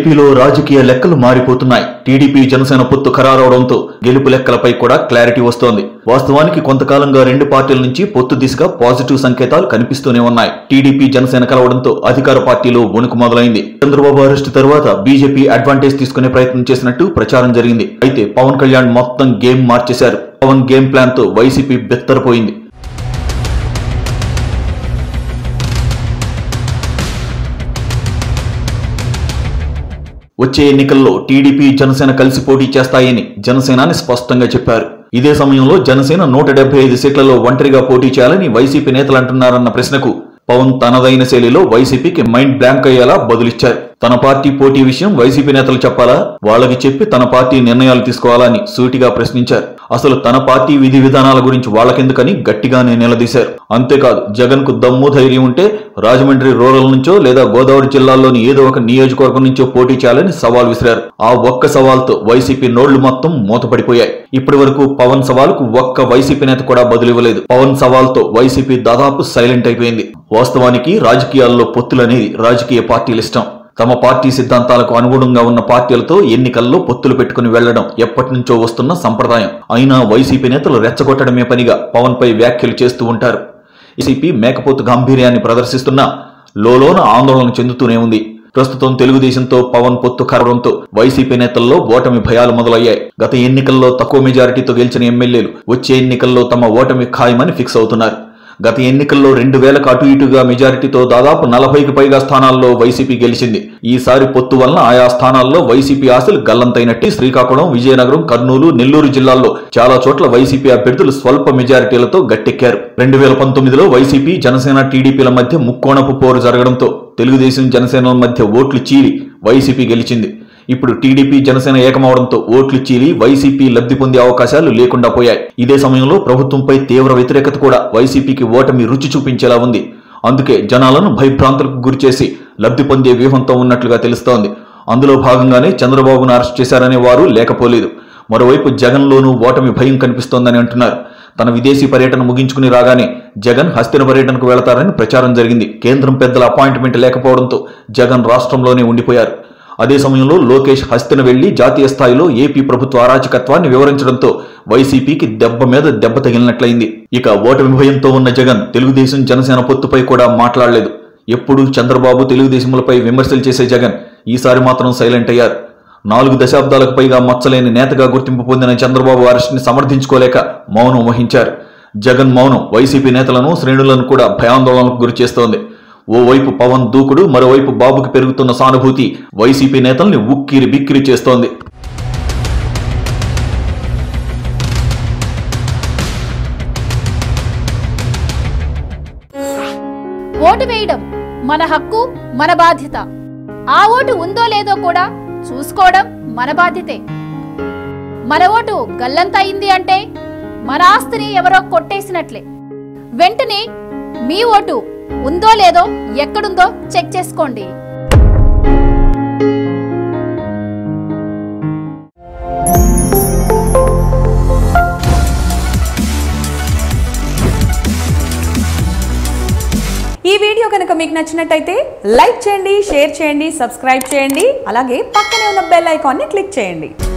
ఏపీలో రాజకీయ లెక్కలు మారిపోతున్నాయి టీడీపీ జనసేన పొత్తు ఖరారవడంతో గెలుపు లెక్కలపై కూడా క్లారిటీ వస్తోంది వాస్తవానికి కొంతకాలంగా రెండు పార్టీల నుంచి పొత్తు దిశగా పాజిటివ్ సంకేతాలు కనిపిస్తూనే ఉన్నాయి టీడీపీ జనసేన కలవడంతో అధికార పార్టీలో వణుకు మొదలైంది చంద్రబాబు అరెస్టు తర్వాత బీజేపీ అడ్వాంటేజ్ తీసుకునే ప్రయత్నం చేసినట్టు ప్రచారం జరిగింది అయితే పవన్ కళ్యాణ్ మొత్తం గేమ్ మార్చేశారు పవన్ గేమ్ ప్లాన్ తో వైసీపీ బెత్తరపోయింది వచ్చే ఎన్నికల్లో టీడీపీ జనసేన కలిసి పోటీ చేస్తాయని జనసేనాని స్పష్టంగా చెప్పారు ఇదే సమయంలో జనసేన నూట డెబ్బై ఐదు సీట్లలో ఒంటరిగా పోటీ చేయాలని వైసీపీ నేతలు అంటున్నారన్న ప్రశ్నకు పవన్ తనదైన శైలిలో వైసీపీకి మైండ్ బ్లాంక్ అయ్యేలా బదులిచ్చారు తన పార్టీ పోటీ విషయం వైసీపీ నేతలు చెప్పాలా వాళ్ళకి చెప్పి తన పార్టీ నిర్ణయాలు తీసుకోవాలా అని సూటిగా ప్రశ్నించారు అసలు తన పార్టీ విధి విధానాల గురించి వాళ్ళకెందుకని గట్టిగానే నిలదీశారు అంతేకాదు జగన్ కు దమ్ము ధైర్యం ఉంటే రాజమండ్రి రూరల్ నుంచో లేదా గోదావరి జిల్లాల్లోని ఏదో ఒక నియోజకవర్గం నుంచో పోటీ చేయాలని సవాల్ విసిరారు ఆ ఒక్క సవాల్తో వైసీపీ నోళ్లు మొత్తం మూతపడిపోయాయి ఇప్పటి వరకు పవన్ సవాల్కు ఒక్క వైసీపీ నేత కూడా బదులివ్వలేదు పవన్ సవాల్తో వైసీపీ దాదాపు సైలెంట్ అయిపోయింది వాస్తవానికి రాజకీయాల్లో పొత్తులనేది రాజకీయ పార్టీల ఇష్టం తమ పార్టీ సిద్ధాంతాలకు అనుగుణంగా ఉన్న పార్టీలతో ఎన్నికల్లో పొత్తులు పెట్టుకుని వెళ్లడం ఎప్పటి నుంచో వస్తున్న సంప్రదాయం అయినా వైసీపీ నేతలు రెచ్చగొట్టడమే పనిగా పవన్ పై వ్యాఖ్యలు చేస్తూ ఉంటారు వైసీపీ మేకపోతు గాంభీర్యాన్ని ప్రదర్శిస్తున్నా లోలోన ఆందోళన చెందుతూనే ఉంది ప్రస్తుతం తెలుగుదేశంతో పవన్ పొత్తు కరవడంతో వైసీపీ నేతల్లో ఓటమి భయాలు మొదలయ్యాయి గత ఎన్నికల్లో తక్కువ మెజారిటీతో గెలిచిన ఎమ్మెల్యేలు వచ్చే ఎన్నికల్లో తమ ఓటమి ఖాయమని ఫిక్స్ అవుతున్నారు గత ఎన్నికల్లో రెండు వేలకు అటు ఇటుగా మెజారిటీతో దాదాపు నలభైకి పైగా స్థానాల్లో వైసీపీ గెలిచింది ఈసారి పొత్తు వలన ఆయా స్థానాల్లో వైసీపీ ఆశలు గల్లంతైనట్టు శ్రీకాకుళం విజయనగరం కర్నూలు నెల్లూరు జిల్లాల్లో చాలా చోట్ల వైసీపీ అభ్యర్థులు స్వల్ప మెజారిటీలతో గట్టెక్కారు రెండు వేల పంతొమ్మిదిలో వైసీపీ జనసేన టీడీపీల మధ్య ముక్కోణపు పోరు జరగడంతో తెలుగుదేశం జనసేన మధ్య ఓట్లు చీలి వైసీపీ గెలిచింది ఇప్పుడు టీడీపీ జనసేన ఏకమవడంతో ఓట్లు చీలి వైసీపీ లబ్ధి పొందే అవకాశాలు లేకుండా పోయాయి ఇదే సమయంలో ప్రభుత్వంపై తీవ్ర వ్యతిరేకత కూడా వైసీపీకి ఓటమి రుచి చూపించేలా ఉంది అందుకే జనాలను భయభ్రాంతులకు గురిచేసి లబ్ధి పొందే వ్యూహంతో ఉన్నట్లుగా తెలుస్తోంది అందులో భాగంగానే చంద్రబాబును అరెస్ట్ చేశారనే వారు లేకపోలేదు మరోవైపు జగన్లోనూ ఓటమి భయం కనిపిస్తోందని అంటున్నారు తన విదేశీ పర్యటన ముగించుకుని రాగానే జగన్ హస్తిన పర్యటనకు వెళతారని ప్రచారం జరిగింది కేంద్రం పెద్దల అపాయింట్మెంట్ లేకపోవడంతో జగన్ రాష్ట్రంలోనే ఉండిపోయారు అదే సమయంలో లోకేష్ హస్తిన వెళ్లి జాతీయ స్థాయిలో ఏపీ ప్రభుత్వ అరాచకత్వాన్ని వివరించడంతో వైసీపీకి దెబ్బ మీద దెబ్బ తగిలినట్లయింది ఇక ఓటమి భయంతో ఉన్న జగన్ తెలుగుదేశం జనసేన పొత్తుపై కూడా మాట్లాడలేదు ఎప్పుడూ చంద్రబాబు తెలుగుదేశములపై విమర్శలు చేసే జగన్ ఈసారి మాత్రం సైలెంట్ అయ్యారు నాలుగు దశాబ్దాలకు పైగా మచ్చలేని నేతగా గుర్తింపు పొందిన చంద్రబాబు అరెస్ట్ని సమర్థించుకోలేక మౌనం వహించారు జగన్ మౌనం వైసీపీ నేతలను శ్రేణులను కూడా భయాందోళనకు గురిచేస్తోంది ఓవైపు పవన్ దూకుడు మరోవైపు బాబుకి పెరుగుతున్న సానుభూతి వైసీపీ నేతల్ని ఉక్కిరి బిక్కిరి చేస్తోంది ఓటు వేయడం మన హక్కు మన బాధ్యత ఆ ఓటు ఉందో లేదో కూడా చూసుకోవడం మన బాధ్యతే మన ఓటు గల్లంత అయింది అంటే మన ఆస్తిని ఎవరో కొట్టేసినట్లే వెంటనే మీ ఓటు ఉందో లేదో ఎక్కడుందో చెక్ చేసుకోండి ఈ వీడియో కనుక మీకు నచ్చినట్టయితే లైక్ చేయండి షేర్ చేయండి సబ్స్క్రైబ్ చేయండి అలాగే పక్కనే ఉన్న బెల్ ఐకాన్ని క్లిక్ చేయండి